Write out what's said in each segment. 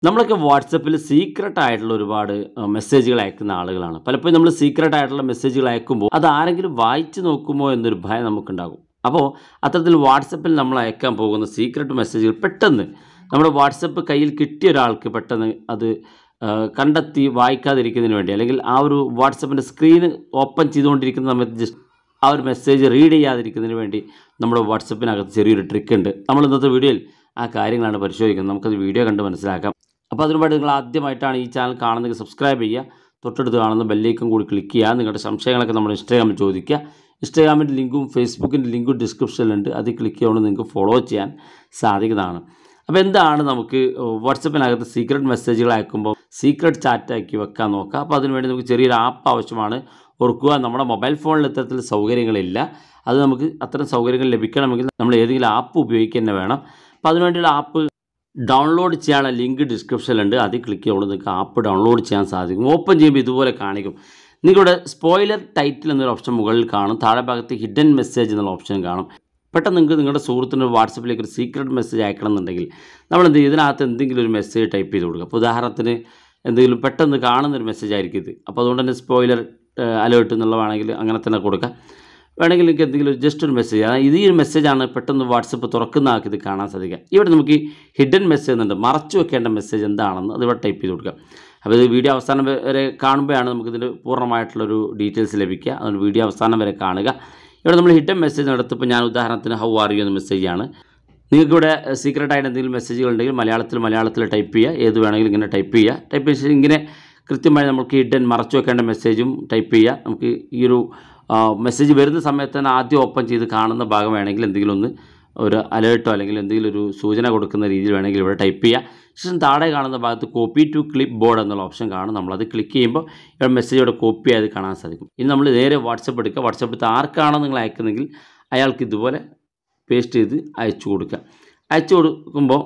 നമ്മളൊക്കെ വാട്സപ്പിൽ സീക്രട്ട് ആയിട്ടുള്ള ഒരുപാട് അഹ്, മെസ്സേജുകൾ അയക്കുന്ന ആളുകളാണ് പലപ്പോഴും നമ്മൾ സീക്രട്ട് ആയിട്ടുള്ള മെസ്സേജുകൾ അയക്കുമ്പോൾ അത് ആരെങ്കിലും വായിച്ചു നോക്കുമോ എന്നൊരു ഭയം നമുക്കുണ്ടാകും അപ്പോൾ അത്തരത്തിൽ വാട്സപ്പിൽ നമ്മൾ അയക്കാൻ പോകുന്ന സീക്രട്ട് മെസ്സേജുകൾ പെട്ടെന്ന് നമ്മുടെ വാട്സപ്പ് കയ്യിൽ കിട്ടിയ ഒരാൾക്ക് പെട്ടെന്ന് അത് അഹ്, കണ്ടെത്തി വായിക്കാതിരിക്കുന്നതിന് വേണ്ടി അല്ലെങ്കിൽ ആ ഒരു വാട്സപ്പിൻ്റെ സ്ക്രീന് ഓപ്പൺ ചെയ്തുകൊണ്ടിരിക്കുന്ന സമയത്ത് ജസ്റ്റ് ആ ഒരു മെസ്സേജ് റീഡ് ചെയ്യാതിരിക്കുന്നതിന് വേണ്ടി നമ്മുടെ വാട്സപ്പിനകത്ത് ചെറിയൊരു ട്രിക്ക് ഉണ്ട് നമ്മൾ ഇന്നത്തെ വീഡിയോയിൽ ആ കാര്യങ്ങളാണ് പരിശോധിക്കുന്നത് നമുക്കത് വീഡിയോ കണ്ട് മനസ്സിലാക്കാം അപ്പോൾ അതിനുവേണ്ടി നിങ്ങൾ ആദ്യമായിട്ടാണ് ഈ ചാനൽ കാണുന്നെങ്കിൽ സബ്സ്ക്രൈബ് ചെയ്യുക തൊട്ടടുത്ത് കാണുന്ന ബെല്ലേക്കും കൂടി ക്ലിക്ക് ചെയ്യുക നിങ്ങളുടെ സംശയങ്ങളൊക്കെ നമ്മൾ ഇൻസ്റ്റാഗ്രാമിൽ ചോദിക്കുക ഇൻസ്റ്റാഗ്രാമിൻ്റെ ലിങ്കും ഫേസ്ബുക്കിൻ്റെ ലിങ്കും ഡിസ്ക്രിപ്ഷനിലുണ്ട് അതിൽ ക്ലിക്ക് ചെയ്തുകൊണ്ട് നിങ്ങൾക്ക് ഫോളോ ചെയ്യാൻ സാധിക്കുന്നതാണ് അപ്പോൾ എന്താണ് നമുക്ക് വാട്സപ്പിനകത്ത് സീക്രട്ട് മെസ്സേജുകൾ അയക്കുമ്പോൾ സീക്രട്ട് ചാറ്റ് ആക്കി വെക്കാൻ നോക്കുക അപ്പോൾ അതിനുവേണ്ടി നമുക്ക് ചെറിയൊരു ആപ്പ് ആവശ്യമാണ് ഓർക്കുക നമ്മുടെ മൊബൈൽ ഫോണിൽ ഇത്തരത്തിൽ സൗകര്യങ്ങളില്ല അത് നമുക്ക് അത്തരം സൗകര്യങ്ങൾ ലഭിക്കണമെങ്കിൽ നമ്മൾ ഏതെങ്കിലും ആപ്പ് ഉപയോഗിക്കുക തന്നെ വേണം അപ്പോൾ അതിനുവേണ്ടിയുള്ള ആപ്പ് ഡൗൺലോഡ് ചെയ്യാനുള്ള ലിങ്ക് ഡിസ്ക്രിപ്ഷനിലുണ്ട് അതിൽ ക്ലിക്ക് ചെയ്യുമ്പോൾ നിങ്ങൾക്ക് ആപ്പ് ഡൗൺലോഡ് ചെയ്യാൻ സാധിക്കും ഓപ്പൺ ചെയ്യുമ്പോൾ ഇതുപോലെ കാണിക്കും നിങ്ങളുടെ സ്പോയിലർ ടൈറ്റിൽ എന്നൊരു ഓപ്ഷൻ മുകളിൽ കാണും താഴെ ഭാഗത്ത് ഹിഡൻ മെസ്സേജ് എന്നുള്ള ഓപ്ഷൻ കാണും പെട്ടെന്ന് നിങ്ങൾക്ക് നിങ്ങളുടെ സുഹൃത്തിന് വാട്സപ്പിലേക്ക് ഒരു സീക്രട്ട് മെസ്സേജ് അയക്കണം എന്നുണ്ടെങ്കിൽ നമ്മൾ എന്ത് ചെയ്യും ഇതിനകത്ത് എന്തെങ്കിലും ഒരു മെസ്സേജ് ടൈപ്പ് ചെയ്ത് കൊടുക്കുക അപ്പോൾ ഉദാഹരണത്തിന് എന്തെങ്കിലും പെട്ടെന്ന് കാണുന്നൊരു മെസ്സേജ് ആയിരിക്കും ഇത് അപ്പോൾ അതുകൊണ്ട് തന്നെ സ്പോയിലർ അലേർട്ട് എന്നുള്ള വേണമെങ്കിൽ അങ്ങനെ തന്നെ കൊടുക്കുക വേണമെങ്കിൽ നിങ്ങൾക്ക് എന്തെങ്കിലും ഒരു ജസ്റ്റ് ഒരു മെസ്സേജ് അതായത് ഇത് ഈ ഒരു മെസ്സേജാണ് പെട്ടെന്ന് വാട്സപ്പ് തുറക്കുന്ന ആൾക്ക് ഇത് കാണാൻ സാധിക്കുക ഇവിടെ നമുക്ക് ഹിഡൻ മെസ്സേജ് എന്നുണ്ട് മറച്ചു വെക്കേണ്ട മെസ്സേജ് എന്താണെന്ന് അത് ഇവിടെ ടൈപ്പ് ചെയ്ത് കൊടുക്കുക അപ്പോൾ ഇത് വീഡിയോ അവസാനം വരെ കാണുമ്പോഴാണ് നമുക്കിതിൻ്റെ പൂർണ്ണമായിട്ടുള്ളൊരു ഡീറ്റെയിൽസ് ലഭിക്കുക അതുകൊണ്ട് വീഡിയോ അവസാനം വരെ കാണുക ഇവിടെ നമ്മൾ ഹിഡൻ മെസ്സേജ് നടത്തിയപ്പോൾ ഞാൻ ഉദാഹരണത്തിന് ഹൗ ആർ യു എന്ന മെസ്സേജാണ് നിങ്ങൾക്കിവിടെ സീക്രട്ടായിട്ട് എന്തെങ്കിലും മെസ്സേജുകൾ ഉണ്ടെങ്കിൽ മലയാളത്തിൽ മലയാളത്തിൽ ടൈപ്പ് ചെയ്യുക ഏത് വേണമെങ്കിലും ഇങ്ങനെ ടൈപ്പ് ചെയ്യുക ടൈപ്പ് ചെയ്ത് ഇങ്ങനെ കൃത്യമായി നമുക്ക് ഹിഡൻ മറച്ചു വെക്കേണ്ട മെസ്സേജും ടൈപ്പ് ചെയ്യുക നമുക്ക് ഈ ഒരു മെസ്സേജ് വരുന്ന സമയത്ത് തന്നെ ആദ്യം ഓപ്പൺ ചെയ്ത് കാണുന്ന ഭാഗം വേണമെങ്കിൽ എന്തെങ്കിലും ഒന്ന് ഒരു അലേർട്ടോ അല്ലെങ്കിൽ എന്തെങ്കിലും ഒരു സൂചന കൊടുക്കുന്ന രീതിയിൽ വേണമെങ്കിൽ ഇവിടെ ടൈപ്പ് ചെയ്യുക ശേഷം താഴെ കാണുന്ന ഭാഗത്ത് കോപ്പി ടു ക്ലിപ്പ് ബോർഡ് എന്നുള്ള ഓപ്ഷൻ കാണും നമ്മളത് ക്ലിക്ക് ചെയ്യുമ്പോൾ ഇവിടെ മെസ്സേജ് ഇവിടെ കോപ്പി ആയത് കാണാൻ സാധിക്കും ഇനി നമ്മൾ നേരെ വാട്സപ്പ് എടുക്കുക വാട്സപ്പ് എടുത്ത് ആർക്കാണോ നിങ്ങൾ അയക്കുന്നെങ്കിൽ അയാൾക്ക് ഇതുപോലെ പേസ്റ്റ് ചെയ്ത് അയച്ചു കൊടുക്കുക അയച്ചു കൊടുക്കുമ്പോൾ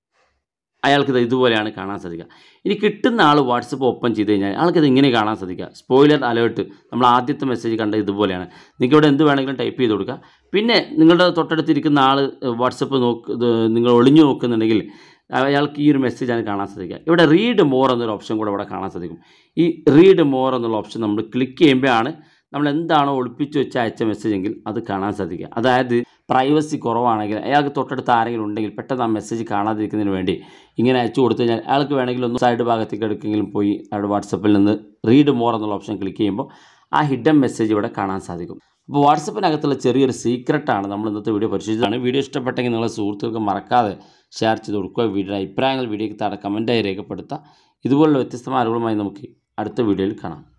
അയാൾക്കിത് ഇതുപോലെയാണ് കാണാൻ സാധിക്കുക ഇനി കിട്ടുന്ന ആൾ വാട്സപ്പ് ഓപ്പൺ ചെയ്ത് കഴിഞ്ഞാൽ ആൾക്കിത് ഇങ്ങനെ കാണാൻ സാധിക്കുക സ്പോയിലർ അലേർട്ട് നമ്മൾ ആദ്യത്തെ മെസ്സേജ് കണ്ട ഇതുപോലെയാണ് നിങ്ങൾക്ക് ഇവിടെ എന്ത് വേണമെങ്കിലും ടൈപ്പ് ചെയ്ത് കൊടുക്കുക പിന്നെ നിങ്ങളുടെ തൊട്ടടുത്തിരിക്കുന്ന ആൾ വാട്സപ്പ് നോക്ക് ഇത് നിങ്ങൾ ഒളിഞ്ഞു നോക്കുന്നുണ്ടെങ്കിൽ അയാൾക്ക് ഈ ഒരു മെസ്സേജാണ് കാണാൻ സാധിക്കുക ഇവിടെ റീഡ് മോർ എന്നൊരു ഓപ്ഷൻ കൂടെ ഇവിടെ കാണാൻ സാധിക്കും ഈ റീഡ് മോർ എന്നുള്ള ഓപ്ഷൻ നമ്മൾ ക്ലിക്ക് ചെയ്യുമ്പോഴാണ് നമ്മൾ എന്താണോ ഒളിപ്പിച്ച് വെച്ച് അയച്ച മെസ്സേജ് എങ്കിൽ അത് കാണാൻ സാധിക്കുക അതായത് പ്രൈവസി കുറവാണെങ്കിൽ അയാൾക്ക് തൊട്ടടുത്ത് ആരെങ്കിലും ഉണ്ടെങ്കിൽ പെട്ടെന്ന് ആ മെസ്സേജ് കാണാതിരിക്കുന്നതിന് വേണ്ടി ഇങ്ങനെ അയച്ചു കൊടുത്തു കഴിഞ്ഞാൽ അയാൾക്ക് വേണമെങ്കിൽ ഒന്ന് സൈഡ് ഭാഗത്തേക്ക് എടുക്കെങ്കിലും പോയി അയാളുടെ വാട്സപ്പിൽ നിന്ന് റീഡ് മോർ എന്നുള്ള ഓപ്ഷൻ ക്ലിക്ക് ചെയ്യുമ്പോൾ ആ ഹിഡൻ മെസ്സേജ് ഇവിടെ കാണാൻ സാധിക്കും അപ്പോൾ വാട്സപ്പിനകത്തുള്ള ചെറിയൊരു സീക്രട്ടാണ് നമ്മൾ ഇന്നത്തെ വീഡിയോ പരിശോധിച്ചതാണ് വീഡിയോ ഇഷ്ടപ്പെട്ടെങ്കിൽ നിങ്ങളെ സുഹൃത്തുക്കൾക്ക് മറക്കാതെ ഷെയർ ചെയ്ത് കൊടുക്കുക വീഡിയോയുടെ അഭിപ്രായങ്ങൾ വീഡിയോയ്ക്ക് താഴെ കമൻറ്റായി രേഖപ്പെടുത്തുക ഇതുപോലുള്ള വ്യത്യസ്തമായ അറിവുകളുമായി നമുക്ക് അടുത്ത വീഡിയോയിൽ കാണാം